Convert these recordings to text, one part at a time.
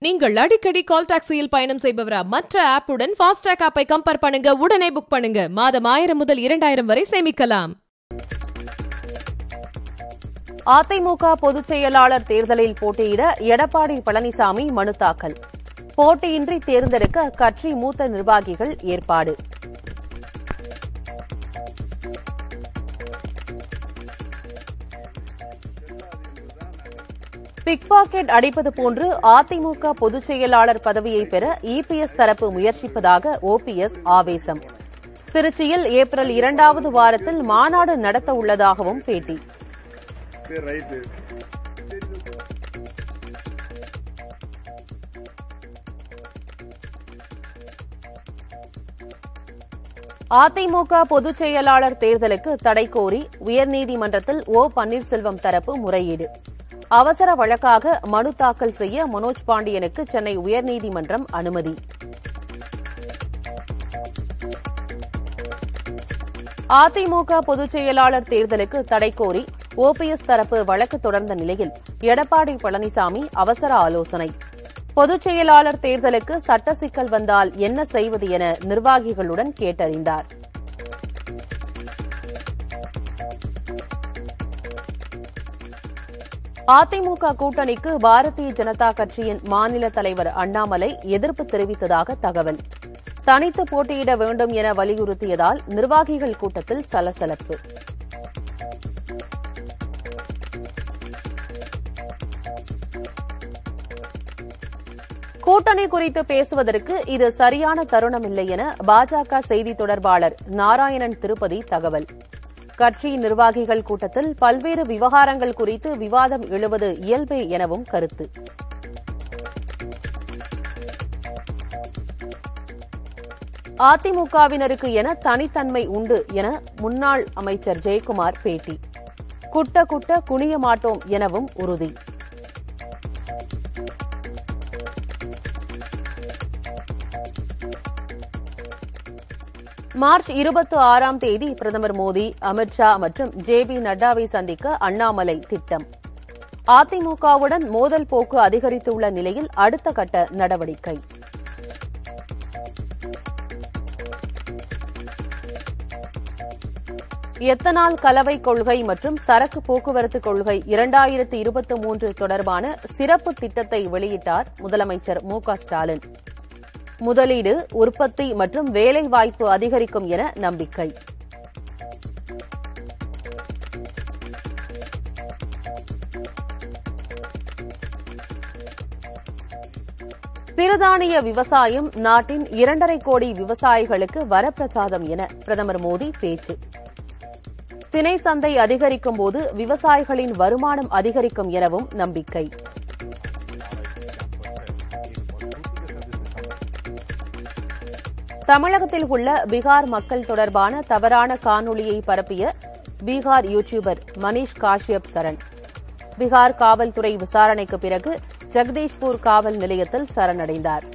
நீங்கள் அடிக்கடி கால் டாக்ஸியில் பயணம் செய்பவரா மற்ற ஆப்புடன் ஃபாஸ்டாக் ஆப்பை கம்பேர் பண்ணுங்க உடனே புக் பண்ணுங்க மாதம் ஆயிரம் முதல் இரண்டாயிரம் வரை சேமிக்கலாம் அதிமுக பொதுச் செயலாளர் தேர்தலில் போட்டியிட எடப்பாடி பழனிசாமி மனு தாக்கல் போட்டியின்றி தேர்ந்தெடுக்க கட்சி மூத்த நிர்வாகிகள் ஏற்பாடு பிக் பாக்கெட் அடிப்பது போன்று அதிமுக பொதுச் செயலாளர் பதவியை பெற இபிஎஸ் தரப்பு முயற்சிப்பதாக ஓபிஎஸ் ஆவேசம் திருச்சியில் ஏப்ரல் இரண்டாவது வாரத்தில் மாநாடு நடத்த உள்ளதாகவும் பேட்டி சரி ரைட்டு அதிமுக பொதுச் செயலாளர் தேர்தலுக்கு தடை கோரி உயர்நீதிமன்றத்தில் ஓ பன்னீர்செல்வம் தரப்பு முறையீடு அவசர வழக்காக மனு தாக்கல் செய்ய மனோஜ் பாண்டியனுக்கு சென்னை உயர்நீதிமன்றம் அனுமதி அதிமுக பொதுச் செயலாளர் தேர்தலுக்கு தடை கோரி ஓபிஎஸ் தரப்பு வழக்கு தொடர்ந்த நிலையில் எடப்பாடி பழனிசாமி அவசர ஆலோசனை பொதுச் செயலாளர் தேர்தலுக்கு சட்ட சிக்கல் வந்தால் என்ன செய்வது என நிர்வாகிகளுடன் கேட்டறிந்தார் அதிமுக கூட்டணிக்கு பாரதிய ஜனதா கட்சியின் மாநில தலைவர் அண்ணாமலை எதிர்ப்பு தெரிவித்ததாக தகவல் தனித்து போட்டியிட வேண்டும் என வலியுறுத்தியதால் நிர்வாகிகள் கூட்டத்தில் சலசலப்பு கூட்டணி குறித்து பேசுவதற்கு இது சரியான தருணமில்லை என பாஜக செய்தி தொடர்பாளர் நாராயணன் திருப்பதி தகவல் கட்சி நிர்வாகிகள் கூட்டத்தில் பல்வேறு விவகாரங்கள் குறித்து விவாதம் எழுவது இயல்பே எனவும் கருத்து அதிமுகவினருக்கு என தனித்தன்மை உண்டு என முன்னாள் அமைச்சர் ஜெயக்குமார் பேட்டி குட்ட குட்ட குனிய மாட்டோம் எனவும் உறுதி மார்ச் இருபத்தி ஆறாம் தேதி பிரதமர் மோடி அமித்ஷா மற்றும் ஜே பி நட்டாவை சந்திக்க அண்ணாமலை திட்டம் அதிமுகவுடன் மோதல் போக்கு அதிகரித்துள்ள நிலையில் அடுத்த கட்ட நடவடிக்கை எத்தனால் கலவை கொள்கை மற்றும் சரக்கு போக்குவரத்து கொள்கை இரண்டாயிரத்து இருபத்தி மூன்று தொடர்பான சிறப்பு திட்டத்தை வெளியிட்டார் முதலமைச்சர் மு க ஸ்டாலின் முதலீடு உற்பத்தி மற்றும் வேலைவாய்ப்பு அதிகரிக்கும் என நம்பிக்கை சிறுதானிய விவசாயம் நாட்டின் இரண்டரை கோடி விவசாயிகளுக்கு வரப்பிரசாதம் என பிரதமர் மோடி பேச்சு திணை சந்தை அதிகரிக்கும் போது விவசாயிகளின் வருமானம் அதிகரிக்கும் எனவும் நம்பிக்கை தமிழகத்தில் உள்ள பீகார் மக்கள் தொடர்பான தவறான காணொளியை பரப்பிய பீகார் யூடியூபர் மணீஷ் காஷ்யப் சரண் பீகார் காவல்துறை விசாரணைக்கு பிறகு ஜெகதீஷ்பூர் காவல் நிலையத்தில் சரணடைந்தார்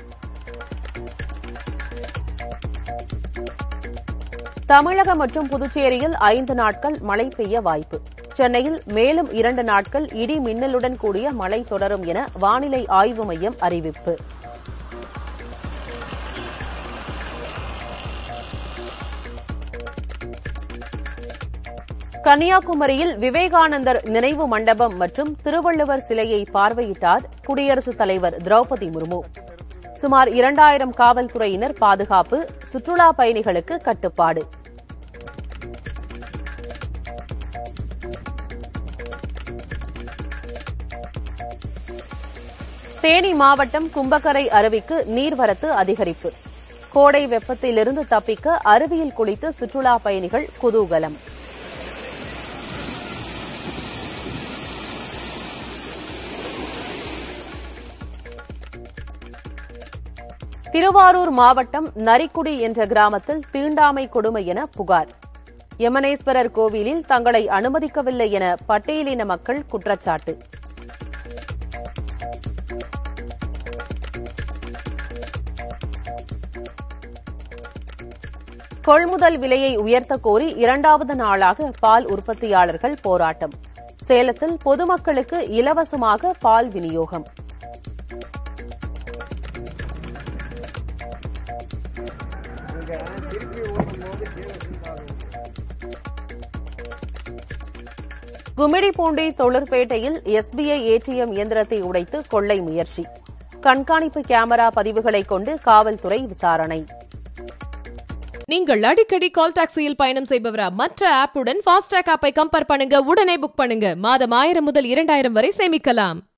தமிழகம் மற்றும் புதுச்சேரியில் ஐந்து நாட்கள் மழை பெய்ய வாய்ப்பு சென்னையில் மேலும் இரண்டு நாட்கள் இடி மின்னலுடன் கூடிய மழை தொடரும் என வானிலை ஆய்வு மையம் அறிவிப்பு கன்னியாகுமரியில் விவேகானந்தர் நினைவு மண்டபம் மற்றும் திருவள்ளுவர் சிலையை பார்வையிட்டார் குடியரசுத் தலைவர் திரௌபதி முர்மு சுமார் இரண்டாயிரம் காவல்துறையினர் பாதுகாப்பு சுற்றுலா பயணிகளுக்கு கட்டுப்பாடு தேனி மாவட்டம் கும்பக்கரை அருவிக்கு நீர்வரத்து அதிகரிப்பு கோடை வெப்பத்திலிருந்து தப்பிக்க அருவியில் குளித்து சுற்றுலா பயணிகள் குதூகலம் திருவாரூர் மாவட்டம் நரிக்குடி என்ற கிராமத்தில் தீண்டாமை கொடுமை என புகார் யமனேஸ்வரர் கோவிலில் தங்களை அனுமதிக்கவில்லை என பட்டியலின மக்கள் குற்றச்சாட்டு கொள்முதல் விலையை உயர்த்த கோரி இரண்டாவது நாளாக பால் உற்பத்தியாளர்கள் போராட்டம் சேலத்தில் பொதுமக்களுக்கு இலவசமாக பால் விநியோகம் திருப்பி ஓடும்போது கீழே ஆகும் கும்மிடிப்பூண்டி தொழிற்பேட்டையில் எஸ்பிஐ ஏடிஎம் இயந்திரத்தை உடைத்து கொள்ளை முயற்சி கண்காணிப்பு கேமரா பதிவுகளை கொண்டு காவல்துறை விசாரணை நீங்கள் அடிக்கடி கால் டாக்ஸியில் பயணம் செய்பவரா மற்ற ஆப்புடன் ஃபாஸ்டாக் ஆப்பை கம்பேர் பண்ணுங்க உடனே புக் பண்ணுங்க மாதம் ஆயிரம் முதல் இரண்டாயிரம் வரை சேமிக்கலாம்